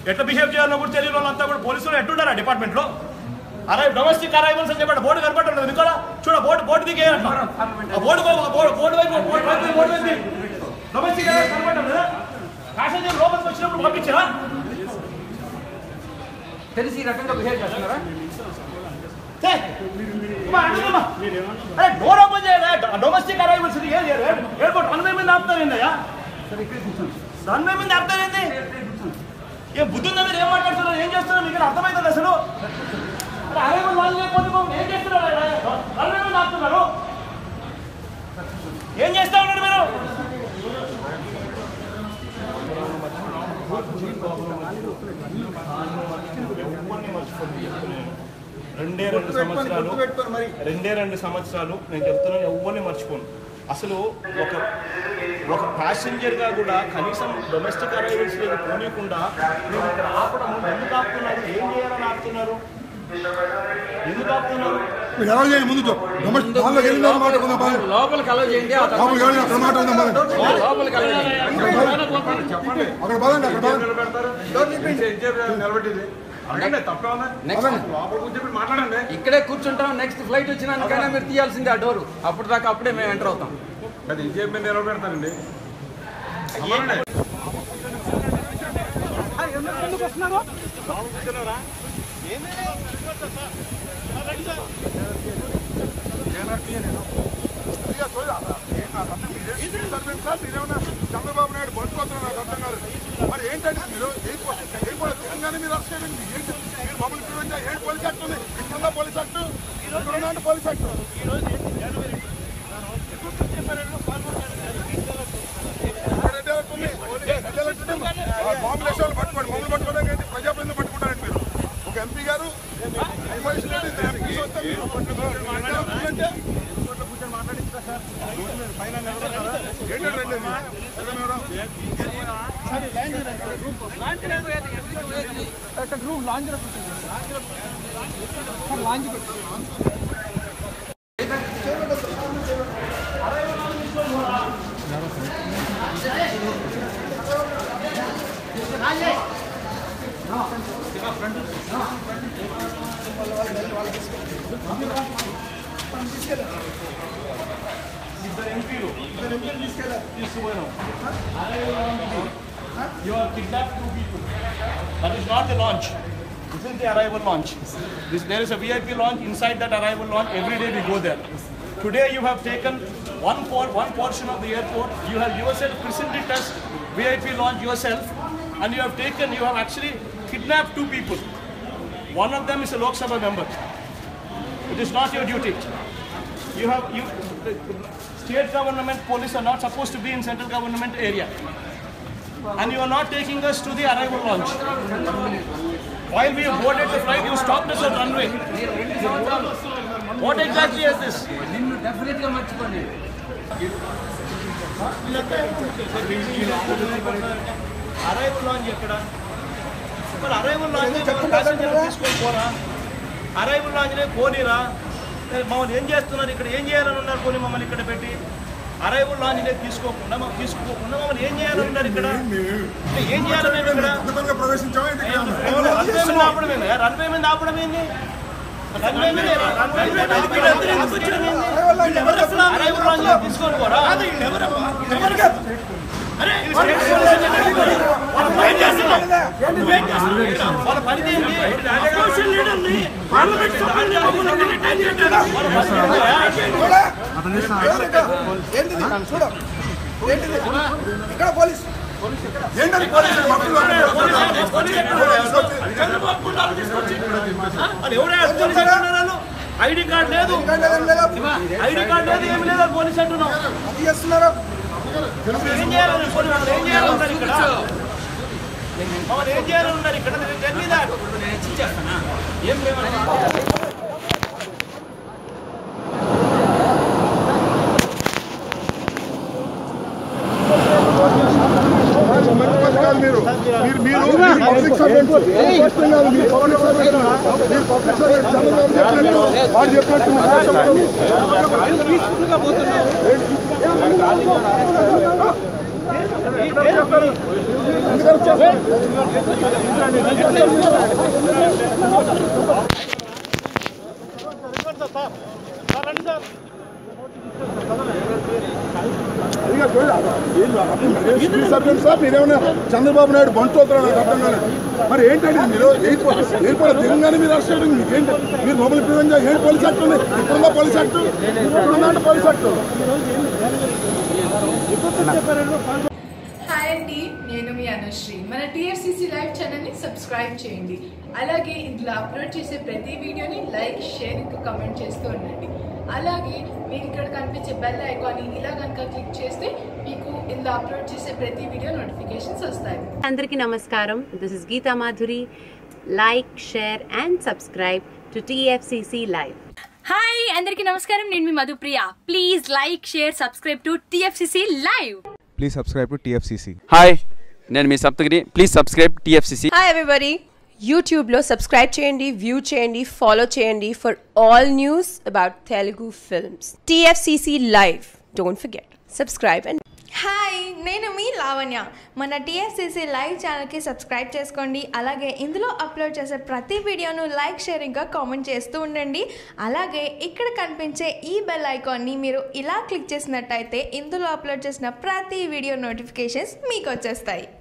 ఎట్లా బిహేవ్ చేయాలో కూడా తెలియని వాళ్ళంతా కూడా పోలీసులు ఎట్లున్నారా డిపార్ట్మెంట్లో అరే డొమెస్టిక్ అరైవల్స్ అని చెప్పాడు బోర్డు కనపడలేదు మీకు కూడా చూడ బోర్డు బోర్డు దిగే బోర్డు బోర్డు బోర్డు వైపు బోర్డు వైపు బోర్డు వైపు డొమెస్టిక్ అరైవల్స్ కనపడటం లేదా ప్యాసింజర్ లోపలికి వచ్చినప్పుడు పంపించరా తెలిసి ఈ రకంగా బిహేవ్ చేస్తున్నారా ఛే! అమ్మా, అడుగుమ్మా. అరే డోర్ ఓపెన్ చేయలే డొమెస్టిక్ అరైవల్స్ ఇది ఏది ఎయిర్పోర్ట్ రన్వే మీద ఆపుతారు ఏందయ్యా రన్వే మీద ఆపుతారు ఏంది ఏ బుద్ధి ఉందా మీరు ఏం మాట్లాడుతున్నారు ఏం చేస్తున్నారు మీకు అర్థమవుతుంది అసలు అరే అరైవల్ వాళ్ళు లేకపోతే మమ్మల్ని ఏం చేస్తున్నారు రన్వే మీద ఆపుతున్నారు ఏం చేస్తా ఉన్నారు మీరు రెండే రెండు సంవత్సరాలు రెండే రెండు సంవత్సరాలు నేను చెప్తున్నాను ఎవరిని మర్చిపోను అసలు ఒక ఒక ప్యాసింజర్గా కూడా కనీసం డొమెస్టిక్ అరైవల్స్లోకి పోనీయకుండా మీరు ఇక్కడ ఆపడం ఎందుకు ఆపుతున్నారు ఏం చేయాలని ఆపుతున్నారు ఎందుకు ఆపుతున్నారు మీరు ఎలా చేయండి ముందు డొమెస్టిక్ దానిలోకి వెళ్ళిన తర్వాత మాట్లాడుకుందాం బాగా లోపలికి అలౌ చేయండి ఆ తర్వాత లోపలికి వెళ్ళి అక్కడ మాట్లాడుకుందాం బాగా లోపలికి అలౌ చేయండి అక్కడ బాగా అక్కడ బాగా నిలబెట్టింది అడగండి తప్పేమన్నా నెక్స్ట్ లోపల కూర్చోబెట్టి మాట్లాడండి ఇక్కడే కూర్చుంటాం నెక్స్ట్ ఫ్లైట్ వచ్చినాకైనా మీరు తీయాల్సిందే ఆ డోరు అప్పుడు దాకా అప్పుడే మేము ఎంటర్ అవుతాం అది ఇంకేం మీరు నిలబెడతానండి అమ్మనండి చంద్రబాబు నాయుడు పట్టుకోతున్నారు నాకు అర్థం కాదు మరి ఏంటంటే మీరు ఏం కూడా తెలంగాణ మీరు అరెస్ట్ చేయండి ఏంటి మీరు మమ్మల్ని చూడండి ఏంటి పోలీస్ యాక్ట్ ఉంది ఇక్కడ పోలీస్ యాక్ట్ ఇక్కడ ఉన్న పోలీస్ యాక్ట్ బాంబులు వేసే వాళ్ళు పట్టుకోండి మమ్మల్ని పట్టుకోవడానికి ఏంటి ప్రజాప్రతినిధులు పట్టుకుంటారండి మీరు ఒక ఎంపీ గారు ఇన్ఫర్మేషన్ ఏంటి? ఎంపీస్ వస్తే మీరు పట్టుకుంటారు. అంటే ఏంటంటే రండి ఇది? ఎక్కడ మేడం? ఇద్దరు ఎంపీలు ఇద్దరు ఎంపీలు తీసుకెళ్ళా తీసుకుపోయినాం You have kidnapped two people. That is not the launch. This is the arrival launch. This, there is a VIP launch. Inside that arrival launch, every day we go there. Today you have taken one, por- one portion of the airport. You have yourself christened it as VIP launch yourself. And you have taken, you have actually kidnapped two people. One of them is a Lok Sabha member. It is not your duty. You have you the state government police are not supposed to be in central government area. And you are not taking us to the arrival launch. While we boarded the flight, you stopped us at runway. What exactly is this? నిన్ను definite గా మర్చిపోండి arrival launch ఎక్కడ మరి arrival launch తీసుకొని పోరా arrival లాంచ్నే పోనీరా మరి మమ్మల్ని ఏం చేస్తున్నారు ఇక్కడ ఏం చేయాలని ఉన్నారు పోనీ మమ్మల్ని ఇక్కడ పెట్టి అరైవల్ లాంచ్నే తీసుకోకుండా మమ్మల్ని తీసుకోకుండా మమ్మల్ని ఏం చేయాలని ఉన్నారు ఇక్కడ అంటే ఏం చేయాలి మేము ఇక్కడ అద్భుతంగా ప్రవేశించామా ఏంటి ఇక్కడ? రన్వే మీద ఆపడం ఏంది రన్వే మీద ఆపడం ఏంది రన్వే మీద రన్వే మీద ఆపడం ఏంది? అరైవల్ లాంచ్లో తీసుకొని పోరా అరే, ఇది స్టేట్ పోలీస్ అంటే వాళ్ళ పని చేస్తున్నాం. నువ్వేం చేస్తున్నావు? వాళ్ళ పని ఏంటి? అపోజిషన్ లీడర్ని పార్లమెంట్ సభ్యుల్ని మమ్మల్ని రిటైన్ చేయట్లేదా? వాళ్ళ పని ఏంటి? ఏంటిది చూడు ఏంటిది ఇక్కడ పోలీస్ ఏంటది పోలీసు మబ్బులు చంద్రబాబు గుండాలు తీసుకొచ్చి అది ఎవరే పోలీస్ అంటున్నారు వాళ్ళు? ఐడి కార్డ్ లేదు ఐడి కార్డ్ లేదు ఏమి లేదు అని పోలీస్ అంటున్నాం అది చేస్తున్నారు అసలు ఏం చేయాలని పోలీసు వాళ్ళు ఏం చేయాలని ఉన్నారు ఇక్కడ మమ్మల్ని ఏం చేయాలని ఉన్నారు ఇక్కడ తెలియదా ఏం లేవని మీరు మీరు మీరు పబ్లిక్ సర్వెంట్స్ స్పష్టంగా మీరు పబ్లిక్ సర్వెంట్స్ మీరు పబ్లిక్ సర్వెంట్స్ చంద్రబాబు చెప్పినట్టు వాడు చెప్పినట్టు అదిగా చూడండి. ఏం అర్థం కాదు. సివిల్ సర్జన్ సార్ మీరేమన్నా చంద్రబాబు నాయుడు బంటోతున్నారు నాకు అర్థం కాలేదు మరి ఏంటండి మీరు ఎయిర్పోర్ట్ ఎయిర్పోర్ట్ దిగంగానే మీరు అరెస్ట్ చేయడం మీకు ఏంటి మీరు మొబైల్ ప్రివెంట్ ఏం పోలీస్ యాక్ట్ ఉంది ఇప్పుడుందా పోలీస్ యాక్ట్ ఇప్పుడుందా అంటే పోలీస్ యాక్ట్ హాయ్ అండి నేను మీ అనుశ్రీ మన టీఎఫ్సిసి లైవ్ ఛానల్ని సబ్స్క్రైబ్ చేయండి అలాగే ఇందులో అప్లోడ్ చేసే ప్రతి వీడియోని లైక్ షేర్ ఇంకా కమెంట్ చేస్తూ ఉండండి అలాగే మీరు ఇక్కడ కనిపించే బెల్ ఐకాన్ని ఇలా కనుక క్లిక్ చేస్తే మీకు ఇందులో అప్లోడ్ చేసే ప్రతి వీడియో నోటిఫికేషన్స్ వస్తాయి అందరికీ నమస్కారం this is Geetha Madhuri like share and subscribe to TFCC live hi అందరికీ నమస్కారం నేను మీ Madhupriya please like share subscribe to TFCC live Please subscribe to TFCC. Hi నేను మీ Saptagiri please subscribe TFCC hi everybody యూట్యూబ్లో సబ్స్క్రైబ్ చేయండి వ్యూ చేయండి ఫాలో చేయండి for all news about Telugu films TFCC live don't forget subscribe and hi నేను మీ లావణ్య మన TSCC live ఛానల్కి సబ్స్క్రైబ్ చేసుకోండి అలాగే ఇందులో అప్లోడ్ చేసే ప్రతి వీడియోను లైక్ షేర్ ఇంకా కామెంట్ చేస్తూ ఉండండి అలాగే ఇక్కడ కనిపించే ఈ బెల్ ఐకాన్ని మీరు ఇలా క్లిక్ చేసినట్టయితే ఇందులో అప్లోడ్ చేసిన ప్రతి వీడియో నోటిఫికేషన్స్ మీకు వచ్చేస్తాయి